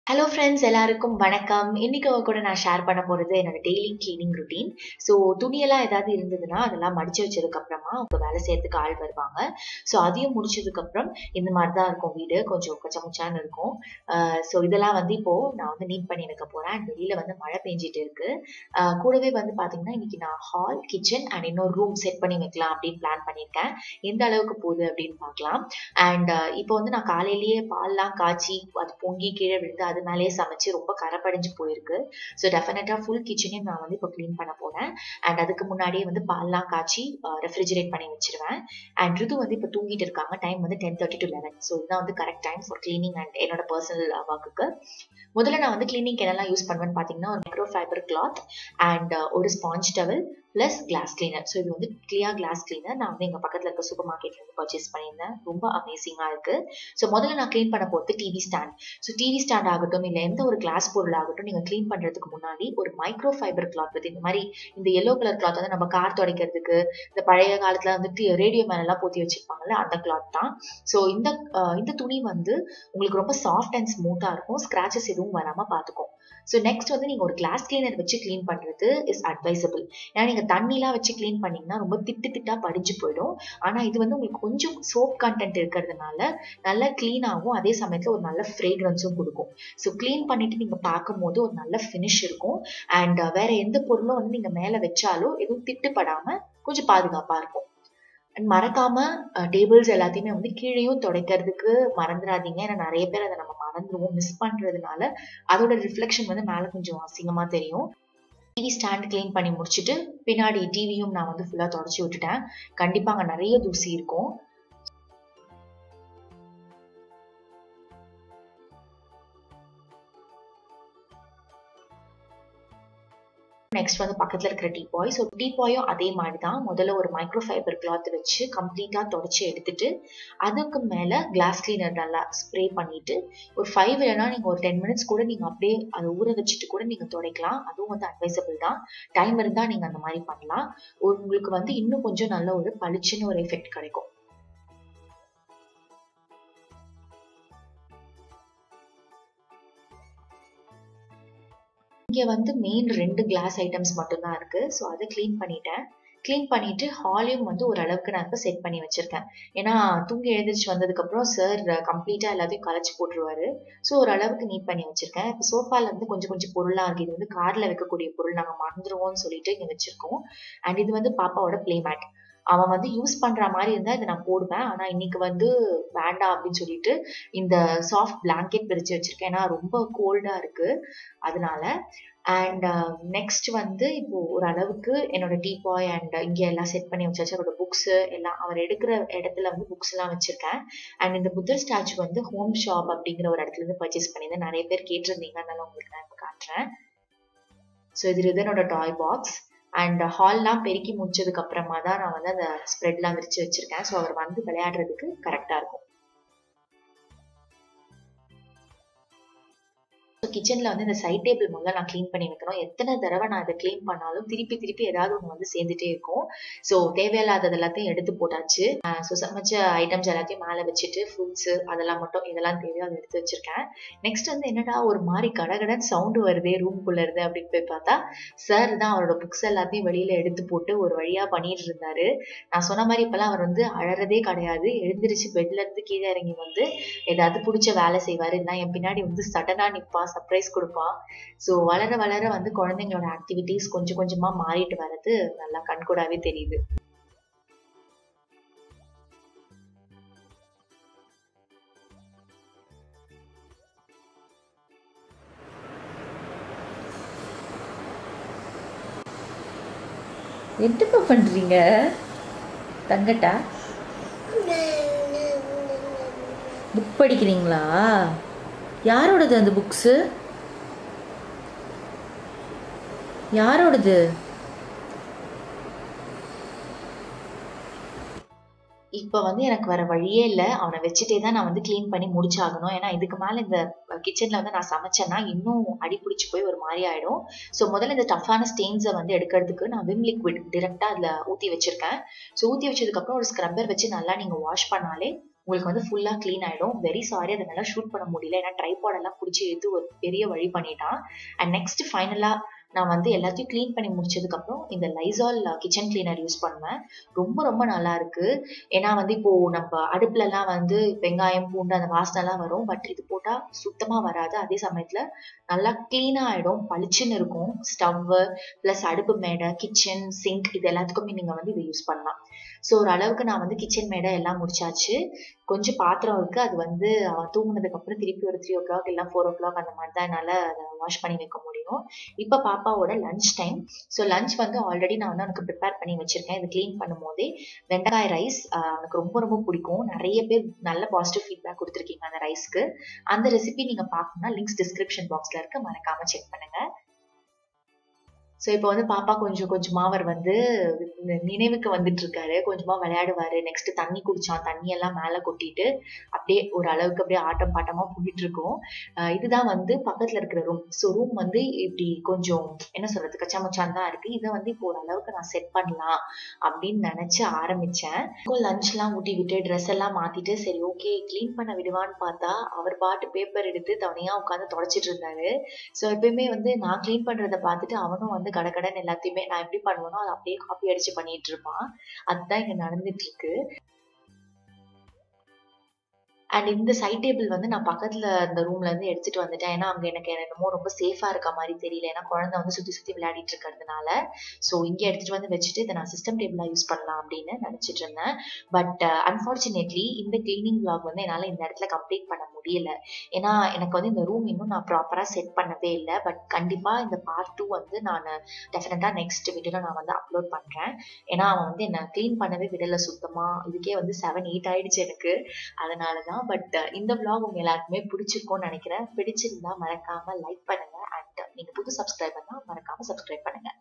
hello friends எல்லாருக்கும் வணக்கம் இன்னைக்கு உங்க கூட நான் ஷேர் பண்ண போறது என்னோட டெய்லி கிளீனிங் ருட்டீன் ஸோ துணியெல்லாம் ஏதாவது இருந்ததுன்னா அதெல்லாம் மடிச்சு வச்சதுக்கு அப்புறமா அவங்க வேலை செய்யறதுக்கு ஆள் வருவாங்க ஸோ அதையும் முடிச்சதுக்கு அப்புறம் இந்த மாதிரி தான் இருக்கும் வீடு கொஞ்சம் கச்சமுச்சான்னு இருக்கும் ஸோ இதெல்லாம் வந்து இப்போ நான் வந்து நீட் பண்ணி வைக்க போறேன் அண்ட் வெளியில வந்து மழை பெஞ்சிட்டு இருக்கு ஆஹ் கூடவே வந்து பாத்தீங்கன்னா இன்னைக்கு நான் ஹால் கிச்சன் அண்ட் இன்னொரு ரூம் செட் பண்ணி வைக்கலாம் அப்படின்னு பிளான் பண்ணியிருக்கேன் எந்த அளவுக்கு போகுது அப்படின்னு பார்க்கலாம் அண்ட் இப்போ வந்து நான் காலையிலேயே பால்லாம் காய்ச்சி அது பொங்கி கீழே விழுந்து அது மேலேயே சமைச்சு ரொம்ப கரைப்படைஞ்சு போயிருக்கு ஸோ டெஃபினட்டா ஃபுல் கிச்சனையும் நான் வந்து இப்போ க்ளீன் பண்ண போறேன் அண்ட் அதுக்கு முன்னாடியே வந்து பால்லாம் காய்ச்சி ரெஃப்ரிஜரேட் பண்ணி வச்சிருவேன் அண்ட் ரிது வந்து இப்போ தூங்கிட்டு இருக்காங்க டைம் வந்து ten thirty to eleven so இதுதான் வந்து correct time for cleaning and என்னோட பர்சனல் ஒர்க்குக்கு முதல்ல நான் வந்து கிளீனிங் என்னெல்லாம் யூஸ் பண்ணுவேன்னு பார்த்தீங்கன்னா ஒரு மைக்ரோ ஃபைபர் கிளாத் அண்ட் ஒரு sponge towel plus glass cleaner so இது வந்து கிளியர் கிளாஸ் கிளீனர் நான் வந்து எங்கள் பக்கத்தில் இருக்க சூப்பர் மார்க்கெட்ல இருந்து பர்ச்சேஸ் பண்ணியிருந்தேன் ரொம்ப அமேசிங்காக இருக்கு ஸோ முதல்ல நான் க்ளீன் பண்ண போகிறது TV stand so TV stand ஆகட்டும் இல்லை எந்த ஒரு கிளாஸ் பொருள் ஆகட்டும் நீங்கள் க்ளீன் பண்ணுறதுக்கு முன்னாடி ஒரு மைக்ரோ ஃபைபர் கிளாத் பற்றி இந்த மாதிரி இந்த எல்லோ கலர் கிளாத் வந்து நம்ம கார் துடைக்கிறதுக்கு இந்த பழைய காலத்தில் வந்து ரேடியோ மேலெல்லாம் போத்தி வச்சிருப்பாங்கல்ல அந்த கிளாத் தான் ஸோ இந்த இந்த துணி வந்து உங்களுக்கு ரொம்ப சாஃப்ட் அண்ட் ஸ்மூத்தாக இருக்கும் ஸ்க்ராச்சஸ் எதுவும் வராமல் பார்த்துக்கும் ஸோ நெக்ஸ்ட் வந்து நீங்கள் ஒரு கிளாஸ் கிளீனர் வச்சு க்ளீன் பண்ணுறது இஸ் அட்வைசபிள் ஏன்னா நீங்கள் தண்ணிலாம் வச்சு க்ளீன் பண்ணிங்கன்னா ரொம்ப திட்டு திட்டா படிஞ்சு போயிடும் ஆனால் இது வந்து உங்களுக்கு கொஞ்சம் சோப் கண்டென்ட் இருக்கிறதுனால நல்லா க்ளீன் ஆகும் அதே சமயத்தில் ஒரு நல்ல ஃப்ரேக்ரன்ஸும் கொடுக்கும் ஸோ க்ளீன் பண்ணிட்டு நீங்கள் பார்க்கும்போது ஒரு நல்ல ஃபினிஷ் இருக்கும் அண்ட் வேற எந்த பொருளும் வந்து நீங்கள் மேலே வச்சாலும் எதுவும் திட்டுப்படாமல் கொஞ்சம் பாதுகாப்பாக இருக்கும் அண்ட் மறக்காம டேபிள்ஸ் எல்லாத்தையுமே வந்து கீழேயும் துடைக்கிறதுக்கு மறந்துடாதீங்க ஏன்னா நிறைய பேர் அதை நம்ம மறந்துடுவோம் மிஸ் பண்றதுனால அதோட ரிஃப்ளெக்ஷன் வந்து மேல கொஞ்சம் அசிங்கமா தெரியும் டிவி ஸ்டாண்ட் கிளீன் பண்ணி முடிச்சுட்டு பின்னாடி டிவியும் நான் வந்து ஃபுல்லா தொடச்சி விட்டுட்டேன் கண்டிப்பா அங்க நிறைய தூசி இருக்கும் நெக்ஸ்ட் வந்து பக்கத்துல இருக்கிற டீபாய் ஸோ டீபாயும் அதே மாதிரி தான் முதல்ல ஒரு மைக்ரோ ஃபைபர் கிளாத் வச்சு கம்ப்ளீட்டா தொடச்சி எடுத்துட்டு அதுக்கு மேல கிளாஸ் கிளீனர் நல்லா ஸ்ப்ரே பண்ணிட்டு ஒரு ஃபைவ் இல்லைனா நீங்க ஒரு டென் மினிட்ஸ் கூட நீங்க அப்படியே அதை ஊற வச்சுட்டு கூட நீங்க துடைக்கலாம் அதுவும் வந்து அட்வைசபிள் தான் டைம் இருந்தா நீங்க அந்த மாதிரி பண்ணலாம் உங்களுக்கு வந்து இன்னும் கொஞ்சம் நல்ல ஒரு பளிச்சுன்னு ஒரு எஃபெக்ட் கிடைக்கும் இங்கே வந்து மெயின் ரெண்டு கிளாஸ் ஐட்டம்ஸ் மட்டும்தான் இருக்கு ஸோ அதை க்ளீன் பண்ணிட்டேன் க்ளீன் பண்ணிட்டு ஹாலையும் வந்து ஓரளவுக்கு நான் இப்போ செட் பண்ணி வச்சிருக்கேன் ஏன்னா தூங்கி எழுந்திரிச்சு வந்ததுக்கப்புறம் சார் கம்ப்ளீட்டாக எல்லாத்தையும் கலைச்சு போட்டுருவாரு ஸோ ஓரளவுக்கு நீட் பண்ணி வச்சிருக்கேன் இப்போ சோஃபால வந்து கொஞ்சம் கொஞ்சம் பொருளாக இருக்கு இது வந்து காரில் வைக்கக்கூடிய பொருள் நாங்கள் மறந்துடுவோம்னு சொல்லிட்டு இங்கே வச்சிருக்கோம் அண்ட் இது வந்து பாப்பாவோட பிளே மேட் அவன் வந்து யூஸ் பண்ற மாதிரி இருந்தா இதை நான் போடுவேன் ஆனா இன்னைக்கு வந்து வேண்டாம் அப்படின்னு சொல்லிட்டு இந்த சாஃப்ட் பிளாங்கெட் பிரிச்சு வச்சிருக்கேன் ஏன்னா ரொம்ப கோல்டா இருக்கு அதனால அண்ட் நெக்ஸ்ட் வந்து இப்போ ஒரு அளவுக்கு என்னோட டீ பாய் அண்ட் இங்க எல்லாம் செட் பண்ணி வச்சாச்சு அவரோட புக்ஸ் எல்லாம் அவர் எடுக்கிற இடத்துல வந்து புக்ஸ் எல்லாம் வச்சிருக்கேன் அண்ட் இந்த புத்தர் ஸ்டாச்சு வந்து ஹோம் ஷாப் அப்படிங்கிற ஒரு இடத்துல இருந்து பர்ச்சேஸ் பண்ணியிருந்தேன் நிறைய பேர் கேட்டிருந்தீங்க அதனால உங்களுக்கு நான் இப்போ காட்டுறேன் ஸோ இது ரிதனோட டாய் பாக்ஸ் அண்ட் ஹால்லாம் பெருக்கி முடிச்சதுக்கு அப்புறமா தான் நான் வந்து அந்த ஸ்ப்ரெட்லாம் விரிச்சு வச்சிருக்கேன் ஸோ அவர் வந்து விளையாடுறதுக்கு கரெக்டா இருக்கும் கிச்சன்ல வந்து இந்த சைட் டேபிள் முதல்ல நான் க்ளீன் பண்ணி வைக்கணும் எத்தனை தடவை நான் இதை க்ளீன் பண்ணாலும் திருப்பி திருப்பி ஏதாவது ஒன்று வந்து சேர்ந்துட்டே இருக்கும் ஸோ தேவையில்லாதது எல்லாத்தையும் எடுத்து போட்டாச்சு ஸோ சமைச்ச ஐட்டம்ஸ் எல்லாத்தையும் மேலே வச்சுட்டு ஃப்ரூட்ஸ் அதெல்லாம் மட்டும் இதெல்லாம் தேவையோ அதை எடுத்து வச்சிருக்கேன் நெக்ஸ்ட் வந்து என்னடா ஒரு மாதிரி கடகடன் சவுண்டு வருதே ரூம்குள்ள இருந்து அப்படின்னு போய் பார்த்தா சார் தான் அவரோட புக்ஸ் எல்லாத்தையும் வெளியில எடுத்து போட்டு ஒரு வழியா பண்ணிட்டு இருந்தாரு நான் சொன்ன மாதிரி இப்பெல்லாம் அவர் வந்து அழறதே கிடையாது எழுந்திரிச்சு பெட்ல இருந்து கீழே இறங்கி வந்து ஏதாவது பிடிச்ச வேலை செய்வாரு இல்லைன்னா என் பின்னாடி வந்து சடனா நிப்பான் சர்ப்ரைஸ் கொடுப்பான் ஸோ வளர வளர வந்து குழந்தைங்களோட ஆக்டிவிட்டிஸ் கொஞ்சம் கொஞ்சமா மாறிட்டு வர்றது நல்லா கண்கூடாவே தெரியுது என்னப்பா பண்ணுறீங்க தங்கட்டா புக் படிக்கிறீங்களா யாரோடது அந்த புக்ஸு யாரோடது இப்போ வந்து எனக்கு வர வழியே இல்லை அவனை வச்சுட்டே தான் நான் வந்து க்ளீன் பண்ணி முடிச்சாகணும் ஏன்னா இதுக்கு மேலே இந்த கிச்சனில் வந்து நான் சமைச்சேன்னா இன்னும் அடி பிடிச்சி போய் ஒரு மாதிரி ஆயிடும் ஸோ முதல்ல இந்த டஃப்பான ஸ்டெயின்ஸை வந்து எடுக்கிறதுக்கு நான் விம் லிக்விட் டிரெக்டாக அதில் ஊற்றி வச்சிருக்கேன் ஸோ ஊற்றி வச்சதுக்கப்புறம் ஒரு ஸ்க்ரப்பர் வச்சு நல்லா நீங்கள் வாஷ் பண்ணாலே உங்களுக்கு வந்து ஃபுல்லா க்ளீன் ஆயிடும் வெரி சாரி அதை நல்லா ஷூட் பண்ண முடியல ஏன்னா ட்ரைபாட் எல்லாம் பிடிச்சி எடுத்து ஒரு பெரிய வழி பண்ணிட்டான் அண்ட் நெக்ஸ்ட் ஃபைனலா நான் வந்து எல்லாத்தையும் க்ளீன் பண்ணி முடிச்சதுக்கு அப்புறம் இந்த லைசால் கிச்சன் கிளீனர் யூஸ் பண்ணுவேன் ரொம்ப ரொம்ப நல்லா இருக்கு ஏன்னா வந்து இப்போ நம்ம அடுப்புல எல்லாம் வந்து வெங்காயம் பூண்டு அந்த வாசனை எல்லாம் வரும் பட் இது போட்டா சுத்தமா வராது அதே சமயத்துல நல்லா கிளீனா ஆயிடும் பளிச்சுன்னு இருக்கும் ஸ்டவ் பிளஸ் அடுப்பு மேடை கிச்சன் சிங்க் இது எல்லாத்துக்குமே நீங்க வந்து இதை யூஸ் பண்ணலாம் ஸோ ஓரளவுக்கு நான் வந்து கிச்சன் மேடை எல்லாம் முடிச்சாச்சு கொஞ்சம் பாத்திரம் இருக்கு அது வந்து அவன் தூங்குனதுக்கு அப்புறம் திருப்பி ஒரு த்ரீ ஓ கிளாக் இல்லை ஃபோர் ஓ கிளாக் அந்த மாதிரி தான் என்னால் அதை வாஷ் பண்ணி வைக்க முடியும் இப்போ பாப்பாவோட லஞ்ச் டைம் ஸோ லஞ்ச் வந்து ஆல்ரெடி நான் வந்து அவனுக்கு ப்ரிப்பேர் பண்ணி வச்சிருக்கேன் இது க்ளீன் பண்ணும் போதே வெண்டைக்காய் ரைஸ் எனக்கு ரொம்ப ரொம்ப பிடிக்கும் நிறைய பேர் நல்ல பாசிட்டிவ் ஃபீட்பேக் கொடுத்துருக்கீங்க அந்த ரைஸ்க்கு அந்த ரெசிபி நீங்க பார்க்கணும்னா லிங்க்ஸ் டிஸ்கிரிப்ஷன் பாக்ஸ்ல இருக்கு மறக்காம செக் பண்ணுங்க ஸோ இப்போ வந்து பாப்பா கொஞ்சம் கொஞ்சமா அவர் வந்து நினைவுக்கு வந்துட்டு இருக்காரு கொஞ்சமா விளையாடுவாரு நெக்ஸ்ட் தண்ணி குடிச்சான் தண்ணி எல்லாம் மேல கொட்டிட்டு அப்படியே ஒரு அளவுக்கு அப்படியே ஆட்டம் பாட்டமா போயிட்டு இருக்கும் இதுதான் வந்து பக்கத்துல இருக்கிற ரூம் ஸோ ரூம் வந்து இப்படி கொஞ்சம் என்ன சொல்றது கச்சாமச்சான் தான் இருக்கு இதை வந்து இப்போ ஒரு அளவுக்கு நான் செட் பண்ணலாம் அப்படின்னு நினைச்சு ஆரம்பிச்சேன் லஞ்ச் எல்லாம் ஊட்டி விட்டு ட்ரெஸ் எல்லாம் மாத்திட்டு சரி ஓகே கிளீன் பண்ண விடுவான்னு பார்த்தா அவர் பாட்டு பேப்பர் எடுத்து தனியா உட்காந்து தொடச்சிட்டு இருந்தாரு ஸோ எப்பயுமே வந்து நான் கிளீன் பண்றதை பார்த்துட்டு அவனும் வந்து கடகடன் எல்லாத்தையுமே நான் எப்படி பண்ணுவேனோ அதை அப்படியே காப்பி அடிச்சு பண்ணிட்டு இருப்பான் அதுதான் இங்க நடந்துட்டு இருக்கு அண்ட் இந்த சைட் டேபிள் வந்து நான் பக்கத்துல இந்த ரூம்ல இருந்து எடுத்துட்டு வந்துட்டேன் ஏன்னா அங்க எனக்கு என்னமோ ரொம்ப சேஃபா இருக்க மாதிரி தெரியல ஏன்னா குழந்தை வந்து சுத்தி சுத்தி விளையாடிட்டு இருக்கிறதுனால ஸோ இங்க எடுத்துட்டு வந்து வச்சுட்டு இதை நான் சிஸ்டம் டேபிளா யூஸ் பண்ணலாம் அப்படின்னு நினைச்சிட்டு இருந்தேன் பட் அன்பார்ச்சுனேட்லி இந்த கிளீனிங் பிளாக் வந்து என்னால இந்த இடத்துல கம்ப்ளீட் பண்ண முடியல ஏன்னா எனக்கு வந்து இந்த ரூம் இன்னும் நான் ப்ராப்பரா செட் பண்ணவே இல்லை பட் கண்டிப்பா இந்த பார்ட் டூ வந்து நான் டெஃபினட்டா நெக்ஸ்ட் வீடியோல நான் வந்து அப்லோட் பண்றேன் ஏன்னா அவன் வந்து என்ன கிளீன் பண்ணவே விடல சுத்தமா இதுக்கே வந்து செவன் எயிட் ஆயிடுச்சு எனக்கு அதனாலதான் பட் இந்த vlog உங்க எல்லாருக்குமே பிடிச்சிருக்கும்னு நினைக்கிறேன் பிடிச்சிருந்தா மறக்காம லைக் பண்ணுங்க அண்ட் நீங்க புது சப்ஸ்கிரைபர்னா மறக்காம சப்ஸ்கிரைப் பண்ணுங்க